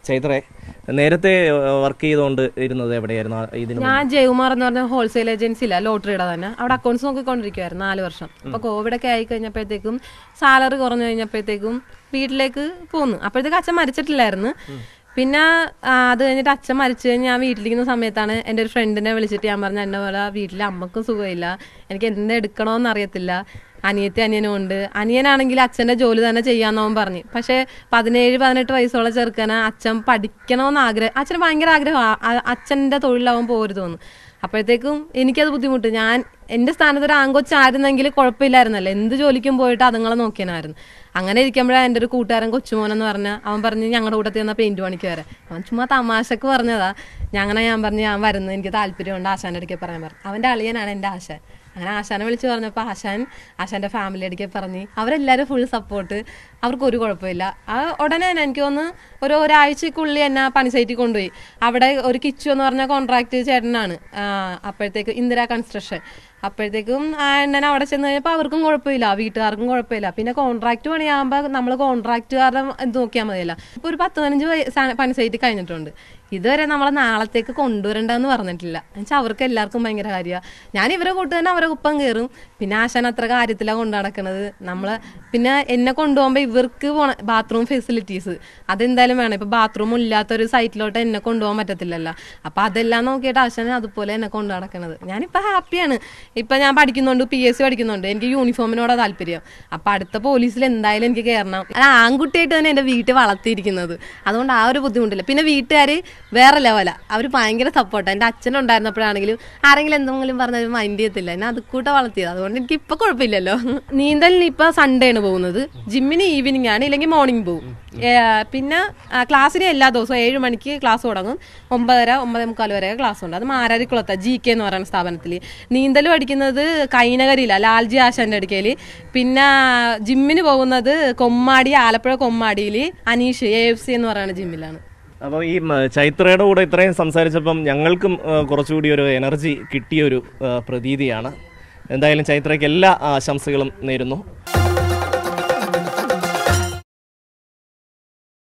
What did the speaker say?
ചൈത്രേ നേരത്തെ വർക്ക് ചെയ്തുകൊണ്ട് ഇരുന്നത് എവിടെയായിരുന്നു ആ, ഇതിന് ഞാൻ ജയകുമാർ എന്ന് പറഞ്ഞ ഹോൾസെയിൽ ഏജൻസിയില്ല ലോട്ടറിയുടെ തന്നെ അവിടെ അക്കൗണ്ട്സ് നോക്കിക്കൊണ്ടിരിക്കുവായിരുന്നു നാല് വർഷം അപ്പൊ കോവിഡ് ഒക്കെ ആയി കഴിഞ്ഞപ്പോഴത്തേക്കും സാലറി കുറഞ്ഞു കഴിഞ്ഞപ്പോഴത്തേക്കും വീട്ടിലേക്ക് പോന്നു അപ്പോഴത്തേക്ക് അച്ഛൻ മരിച്ചിട്ടില്ലായിരുന്നു പിന്നെ ആ, അത് കഴിഞ്ഞിട്ട് അച്ഛൻ മരിച്ചു കഴിഞ്ഞ് ഞാൻ വീട്ടിലിരിക്കുന്ന സമയത്താണ് എൻ്റെ ഒരു ഫ്രണ്ടിനെ വിളിച്ചിട്ട് ഞാൻ പറഞ്ഞു എന്നെ പോലെ വീട്ടിലെ അമ്മക്കും സുഖമില്ല എനിക്ക് എന്ത് എടുക്കണമെന്ന് അറിയത്തില്ല അനിയത്തി അനിയനും ഉണ്ട് അനിയനാണെങ്കിൽ അച്ഛൻ്റെ ജോലി തന്നെ ചെയ്യാന്നവൻ പറഞ്ഞു പക്ഷേ പതിനേഴ് പതിനെട്ട് വയസ്സുള്ള ചെറുക്കനെ അച്ഛൻ പഠിക്കണമെന്ന് ആഗ്രഹം അച്ഛന് ഭയങ്കര ആഗ്രഹം അച്ഛൻ്റെ തൊഴിലാവാൻ പോരുതെന്ന് അപ്പോഴത്തേക്കും എനിക്കത് ബുദ്ധിമുട്ട് ഞാൻ എൻ്റെ സ്ഥാനത്ത് ഒരു ആങ്കൊച്ചായിരുന്നെങ്കിൽ കുഴപ്പമില്ലായിരുന്നല്ലോ എന്ത് ജോലിക്കും പോയിട്ട് അതുങ്ങളെ നോക്കിയനായിരുന്നു അങ്ങനെ ഇരിക്കുമ്പോഴാണ് എൻ്റെ ഒരു കൂട്ടുകാരൻ കൊച്ചുമോനെന്ന് പറഞ്ഞ അവൻ പറഞ്ഞ് ഞങ്ങളുടെ കൂട്ടത്തിൽ നിന്ന് പെയിന്റ് പണിക്ക് വരാൻ അവൻ ചുമ്മാ തമാശക്ക് പറഞ്ഞതാ ഞങ്ങനെ ഞാൻ പറഞ്ഞു ഞാൻ വരുന്നത് എനിക്ക് താല്പര്യമുണ്ട് ആശാൻ്റെ അടുക്കെ പറയാൻ പറഞ്ഞു അവൻ്റെ അളിയനാണ് എൻ്റെ ആശാൻ അങ്ങനെ ആശാനെ വിളിച്ച് പറഞ്ഞപ്പോൾ ആശാൻ ആശാന്റെ ഫാമിലി അടുക്കെ പറഞ്ഞ് അവരെല്ലാവരും ഫുൾ സപ്പോർട്ട് അവർക്ക് ഒരു കുഴപ്പമില്ല ആ ഉടനെ തന്നെ എനിക്ക് തോന്നുന്നു ഒരു ഒരാഴ്ചക്കുള്ളിൽ എന്നെ പണി സൈറ്റിൽ കൊണ്ടുപോയി അവിടെ ഒരു കിച്ചു എന്ന് പറഞ്ഞ കോൺട്രാക്ട് ചേട്ടനാണ് ആ, അപ്പോഴത്തേക്ക് ഇന്ദിര കൺസ്ട്രക്ഷൻ അപ്പോഴത്തേക്കും ആ എണ്ണനെ അവിടെ ചെന്ന് കഴിഞ്ഞപ്പോൾ അവർക്കും കുഴപ്പമില്ല വീട്ടുകാർക്കും കുഴപ്പമില്ല പിന്നെ കോൺട്രാക്ട് പണിയാകുമ്പോൾ നമ്മൾ കോൺട്രാക്റ്റുകാരുടെ ഇത് നോക്കിയാൽ മതിയല്ല ഇപ്പോൾ ഒരു പത്ത് പതിനഞ്ച് വയ- സാ- പണി സൈറ്റ് കഴിഞ്ഞിട്ടുണ്ട് ഇതുവരെ നമ്മളെ നാളത്തേക്ക് കൊണ്ടുവരണ്ടെന്ന് പറഞ്ഞിട്ടില്ല എന്നുവെച്ചാൽ അവർക്ക് എല്ലാവർക്കും ഭയങ്കര കാര്യമാണ് ഞാൻ ഇവരെ കൂട്ട് തന്നെ അവരെ ഒപ്പം കയറും പിന്നെ ആശാൻ അത്ര കാര്യത്തിലാണ് കൊണ്ടു നടക്കുന്നത് നമ്മള് പിന്നെ എന്നെ കൊണ്ടുപോകുമ്പോൾ ഇവർക്ക് പോണ ബാത്റൂം ഫെസിലിറ്റീസ് അതെന്തായാലും വേണം ഇപ്പൊ ബാത്റൂം ഇല്ലാത്ത ഒരു സൈറ്റിലോട്ട് എന്നെ കൊണ്ടുപോകാൻ പറ്റത്തില്ലല്ലോ അപ്പൊ അതെല്ലാം നോക്കിയിട്ട് ആശാൻ അതുപോലെ എന്നെ കൊണ്ടു നടക്കുന്നത് ഞാനിപ്പോ ഹാപ്പിയാണ് ഇപ്പൊ ഞാൻ പഠിക്കുന്നുണ്ട് പി എസ് സി പഠിക്കുന്നുണ്ട് എനിക്ക് യൂണിഫോമിനോടാ താല്പര്യം അപ്പൊ അടുത്ത പോലീസിൽ എന്തായാലും എനിക്ക് കയറണം അത് ആൺകുട്ടിയായിട്ട് തന്നെ എന്റെ വീട്ടിൽ വളർത്തിയിരിക്കുന്നത് അതുകൊണ്ട് ആ ഒരു ബുദ്ധിമുട്ടില്ല പിന്നെ വീട്ടുകാർ വേറെ ലെവലാ അവർ ഭയങ്കര സപ്പോർട്ടാണ് എൻ്റെ അച്ഛനുണ്ടായിരുന്നപ്പോഴാണെങ്കിലും ആരെങ്കിലും എന്തെങ്കിലും പറഞ്ഞാൽ മൈൻഡ് ചെയ്യത്തില്ല എന്നെ അത് കൂട്ട വളർത്തിയത് അതുകൊണ്ട് എനിക്ക് ഇപ്പൊ കുഴപ്പമില്ലല്ലോ നീന്തലിന് ഇപ്പൊ സൺഡേ ആണ് പോകുന്നത് ജിമ്മിന് ഈവനിങ് ആണ് ഇല്ലെങ്കിൽ മോർണിംഗ് പോകും ഏ, പിന്നെ ആ, ക്ലാസ്സിന് എല്ലാ ദിവസവും ഏഴ് മണിക്ക് ക്ലാസ് തുടങ്ങും ഒമ്പതര ഒമ്പതേ മുക്കാൽ വരെ ക്ലാസ് ഉണ്ട് അത് മാരാരിക്കുളത്ത ജി കെ എന്ന് പറയുന്ന സ്ഥാപനത്തിൽ നീന്തൽ പഠിക്കുന്നത് കൈനകരിയില്ല ലാൽജി ആശാന്റെ അടുക്കയിൽ പിന്നെ ജിമ്മിന് പോകുന്നത് കൊമ്മാടി ആലപ്പുഴ കൊമ്മാടിയിൽ അനീഷ് എ എഫ് സി എന്ന് പറയുന്ന ജിമ്മിലാണ് അപ്പോൾ ഈ മ, ചൈത്രയുടെ കൂടെ ഇത്രയും സംസാരിച്ചപ്പം ഞങ്ങൾക്കും ആ, കുറച്ചുകൂടി ഒരു എനർജി കിട്ടിയൊരു ആ, പ്രതീതിയാണ് എന്തായാലും ചൈത്രയ്ക്ക് എല്ലാ ആശംസകളും നേരുന്നു